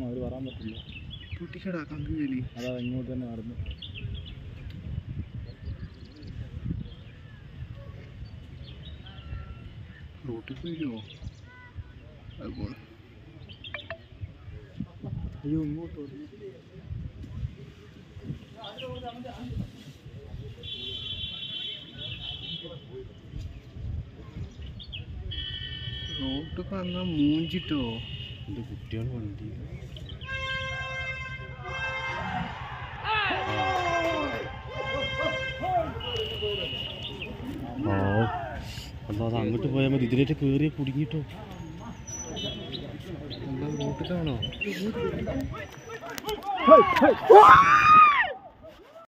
നടന്നു അവർ പറയാൻ പറ്റില്ല പൊട്ടിക്കടാ കമ്പി അതാ ഇങ്ങോട്ട് തന്നെ നടന്നു റോട്ടിൽ പോയിരുമോ അതുപോലെ അയ്യോ ഇങ്ങോട്ട് വന്നു. റോട്ട് പറഞ്ഞാൽ മൂഞ്ചിട്ടോ എൻ്റെ കുട്ടികൾ വണ്ടി ആ അല്ലാതെ അങ്ങോട്ട് പോയാൽ മതി ഇതിലേക്ക് കയറിയ കുടുങ്ങിട്ടോ എന്താ റോട്ടിലാണോ